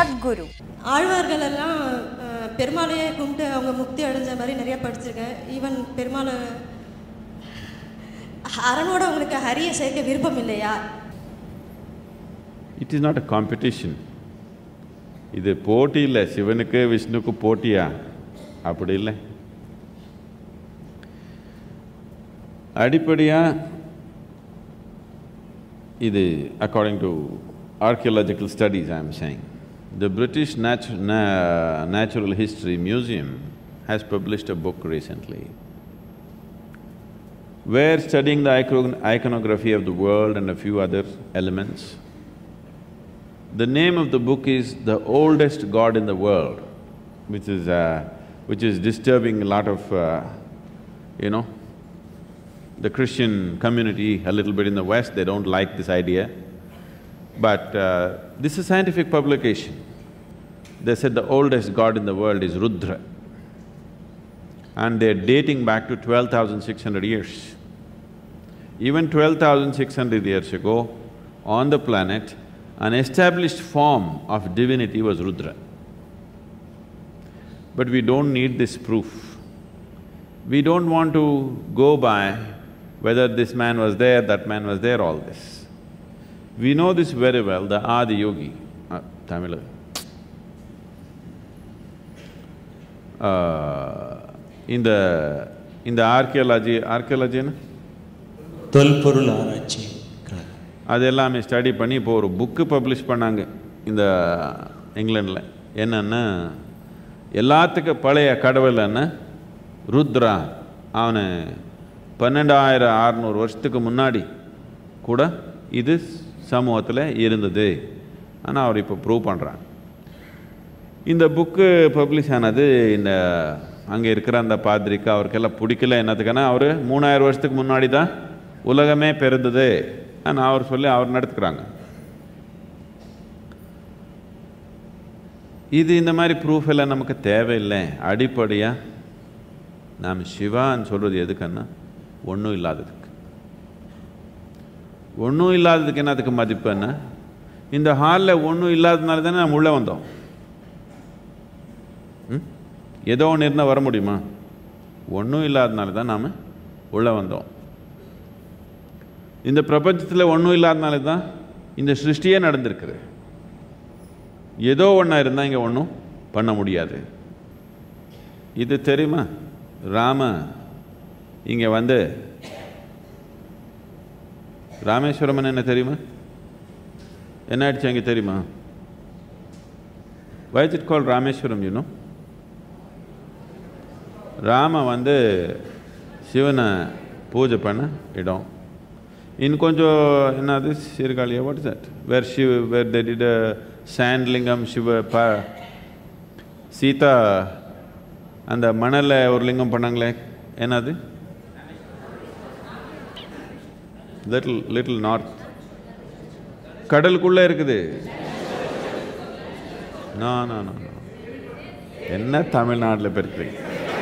சத்குரு ஆழ்வார்கள் எல்லாம் அஹ், பெருமாளையே கும்பிட்டு அவங்க முக்தி அடைஞ்ச மாதிரி நிறைய படிச்சிருக்கேன் ஈவன் பெருமாளை அரணோட உங்களுக்கு ஹரிய சேர்க்க விருப்பம் இல்லையா it is not a competition இது போட்டி இல்லை சிவனுக்கு விஷ்ணுக்கு போட்டியா அப்படி இல்லை அடிப்படையாக இது according to archaeological studies I am saying. The British Natu- Na- Natural History Museum has published a book recently where studying the icon- iconography of the world and a few other elements. The name of the book is The Oldest God in the World, which is, uh, which is disturbing a lot of, uh, you know, the Christian community a little bit in the West, they don't like this idea. But uh, this is scientific publication. They said the oldest god in the world is Rudra. And they're dating back to twelve thousand six hundred years. Even twelve thousand six hundred years ago, on the planet, an established form of divinity was Rudra. But we don't need this proof. We don't want to go by whether this man was there, that man was there, all this. We know this very well, the Adi Yogi, uh, Tamil. Uh, இந்த இந்த archaeology ஆர்கியாலஜின்னு தொல்பொருள் ஆராய்ச்சி கழகம் அது எல்லாமே study பண்ணி இப்போ ஒரு book publish பண்ணாங்க இந்த இங்கிலாண்டில் என்னன்னா எல்லாத்துக்கும் பழைய கடவுள் என்ன ருத்ரா அவனு பன்னெண்டாயிரம் அறநூறு வருஷத்துக்கு முன்னாடி கூட இது சமூகத்தில் இருந்தது ஆனால் அவர் இப்போ ப்ரூவ் பண்ணுறாங்க இந்த புக்கு பப்ளிஷ் ஆனது இந்த அங்கே இருக்கிற அந்த பாதிரிக்கு அவருக்கெல்லாம் பிடிக்கல என்னத்துக்குன்னா அவர் மூணாயிரம் வருஷத்துக்கு முன்னாடி தான் உலகமே பிறந்தது ஆனால் அவர் சொல்லி அவர் நடத்துக்கிறாங்க இது இந்த மாதிரி ப்ரூஃப் எல்லாம் நமக்கு தேவையில்லை அடிப்படையாக நாம் சிவான்னு சொல்கிறது எதுக்குன்னா ஒன்றும் இல்லாததுக்கு ஒன்றும் இல்லாததுக்கு என்னத்துக்கு மதிப்பு என்ன இந்த ஹாலில் ஒன்றும் இல்லாததுனால தானே நம்ம உள்ளே வந்தோம் ம்? ஏதோ ஒன்று இருந்தால் வர முடியுமா ஒன்றும் இல்லாதனால தான் நாம் உள்ளே வந்தோம் இந்த பிரபஞ்சத்தில் ஒன்றும் இல்லாதனால தான் இந்த சிருஷ்டியே நடந்திருக்குது ஏதோ ஒன்றா இருந்தால் இங்கே ஒன்றும் பண்ண முடியாது இது தெரியுமா ராம இங்கே வந்து ராமேஸ்வரம் என்ன தெரியுமா என்ன ஆயிடுச்சு அங்கே தெரியுமா why is it called Rameswaram you know Rama வந்து சிவனை பூஜை பண்ண இடம் இன்னும் கொஞ்சம் என்னது சீர்காழியா what is that where Shiva where they did sand lingam Shiva ப சீதா அந்த மணல்ல ஒரு லிங்கம் பண்ணாங்களே என்னது லிட்டில் லிட்டில் நார்த் கடலுக்குள்ளே இருக்குது நோ நோ நோ நோ. என்ன தமிழ்நாட்டில் பெருக்கிறீங்க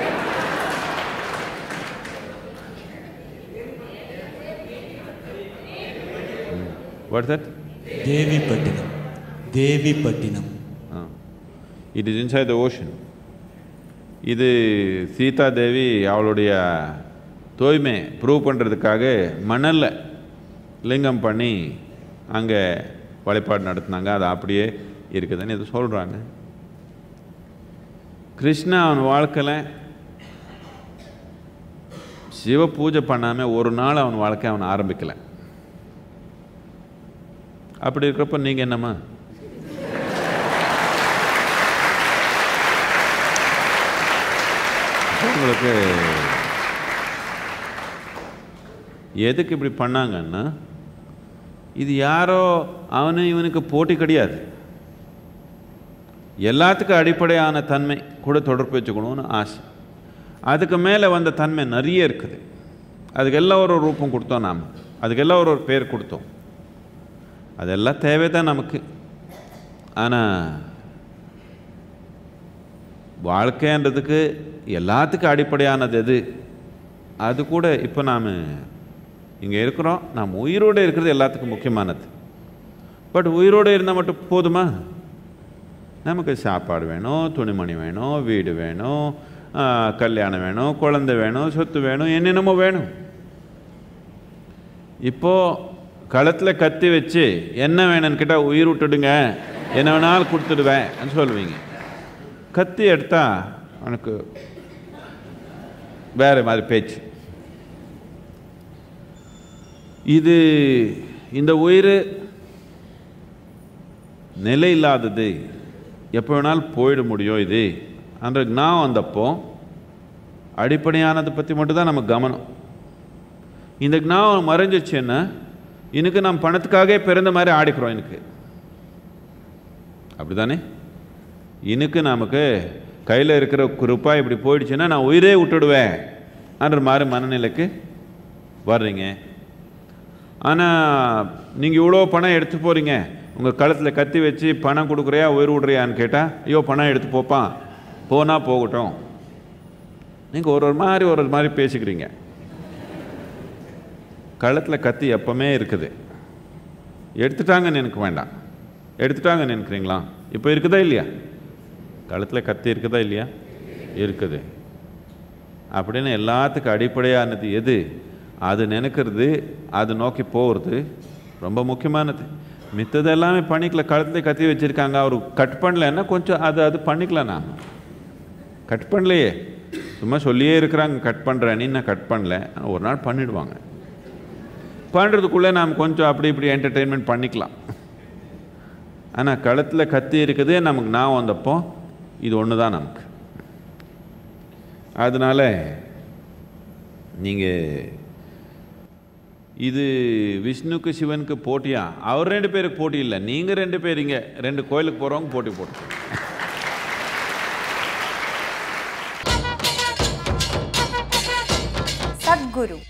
what that Devipattinam Devipattinam it is inside the ocean இது சீதா தேவி அவளுடைய தூய்மை ப்ரூவ் பண்ணுறதுக்காக மணலில் லிங்கம் பண்ணி அங்கே வழிபாடு நடத்துனாங்க அது அப்படியே இருக்குதுன்னு இது சொல்கிறாங்க கிருஷ்ணா அவன் வாழ்க்கையில் சிவ பூஜை பண்ணாமல் ஒரு நாள் அவன் வாழ்க்கை அவன் ஆரம்பிக்கலை அப்படி இருக்கிறப்ப நீங்கள் என்னம்மா உங்களுக்கு எதுக்கு இப்படி பண்ணாங்கன்னா இது யாரோ அவனு இவனுக்கு போட்டி கிடையாது எல்லாத்துக்கும் அடிப்படையான தன்மை கூட தொடர்பு வச்சுக்கணும்னு ஆசை அதுக்கு மேலே வந்த தன்மை நிறைய இருக்குது அதுக்கெல்லாம் ஒரு ரூபம் கொடுத்தோம் நாம் அதுக்கெல்லாம் ஒரு ஒரு பேர் கொடுத்தோம் அதெல்லாம் தேவை தான் நமக்கு ஆனால் வாழ்க்கைன்றதுக்கு எல்லாத்துக்கும் அடிப்படையானது எது அது கூட இப்போ நாம் இங்கே இருக்கிறோம் நாம் உயிரோடு இருக்கிறது எல்லாத்துக்கும் முக்கியமானது பட் உயிரோடு இருந்தால் மட்டும் போதுமா நமக்கு சாப்பாடு வேணும் துணிமணி வேணும் வீடு வேணும் ஆ, கல்யாணம் வேணும் குழந்தை வேணும் சொத்து வேணும் என்னென்னமோ வேணும் இப்போ களத்தில் கத்தி வச்சு என்ன வேணும்னு கேட்டால் உயிர் விட்டுடுங்க என்ன வேணாலும் கொடுத்துடுவேன் சொல்லுவீங்க கத்தி எடுத்தா உனக்கு வேறு மாதிரி பேச்சு இது இந்த உயிர் நிலை இல்லாதது எப்போ வேணாலும் போயிட முடியும் இது அந்த ஞாபகம் வந்தப்போ அடிப்படையானதை பற்றி மட்டும்தான் நம்ம கவனம் இந்த ஞாபகம் மறைஞ்சிச்சுன்னா எனக்கு நாம் பணத்துக்காகவே பிறந்த மாதிரி ஆடிக்கிறோம் எனக்கு அப்படிதானே எனக்கு நமக்கு கையில் இருக்கிற ரூபாய் இப்படி போயிடுச்சுன்னா நான் உயிரே விட்டுடுவேன் என்ற மாதிரி மனநிலைக்கு வர்றீங்க ஆனால் நீங்கள் இவ்வளோ பணம் எடுத்து போகிறீங்க உங்கள் கழுத்தில் கத்தி வச்சு பணம் கொடுக்குறியா உயிர் விடுறியான்னு கேட்டால் ஐயோ பணம் எடுத்து போப்பான் போனால் போகட்டும் நீங்கள் ஒரு ஒரு மாதிரி ஒரு ஒரு மாதிரி பேசிக்கிறீங்க கழுத்தில் கத்தி எப்பவுமே இருக்குது எடுத்துட்டாங்கன்னு எனக்கு வேண்டாம் எடுத்துட்டாங்கன்னு நினைக்கிறீங்களா இப்போ இருக்குதா இல்லையா கழுத்தில் கத்தி இருக்குதா இல்லையா இருக்குது அப்படின்னு எல்லாத்துக்கும் அடிப்படையானது எது அது நினைக்கிறது அது நோக்கி போகிறது ரொம்ப முக்கியமானது மித்தது எல்லாமே பண்ணிக்கல கழுத்துல கத்தி வச்சுருக்காங்க அவர் கட் பண்ணலன்னா கொஞ்சம் அது அது பண்ணிக்கலாம் நான் கட் பண்ணலையே சும்மா சொல்லியே இருக்கிறாங்க கட் பண்ணுறேன்னு நான் கட் பண்ணல ஆனா ஒரு நாள் பண்ணிடுவாங்க பண்ணுறதுக்குள்ளே நாம் கொஞ்சம் அப்படி இப்படி என்டர்டெயின்மெண்ட் பண்ணிக்கலாம் ஆனால் கழுத்தில் கத்தி இருக்குது நமக்கு நான் வந்தப்போ இது ஒன்று தான் நமக்கு அதனால் நீங்கள் இது விஷ்ணுக்கு சிவனுக்கு போட்டியா அவர் ரெண்டு பேருக்கு போட்டி இல்லை நீங்கள் ரெண்டு பேர் இங்கே ரெண்டு கோயிலுக்கு போகிறவங்க போட்டி போட்டு சத்குரு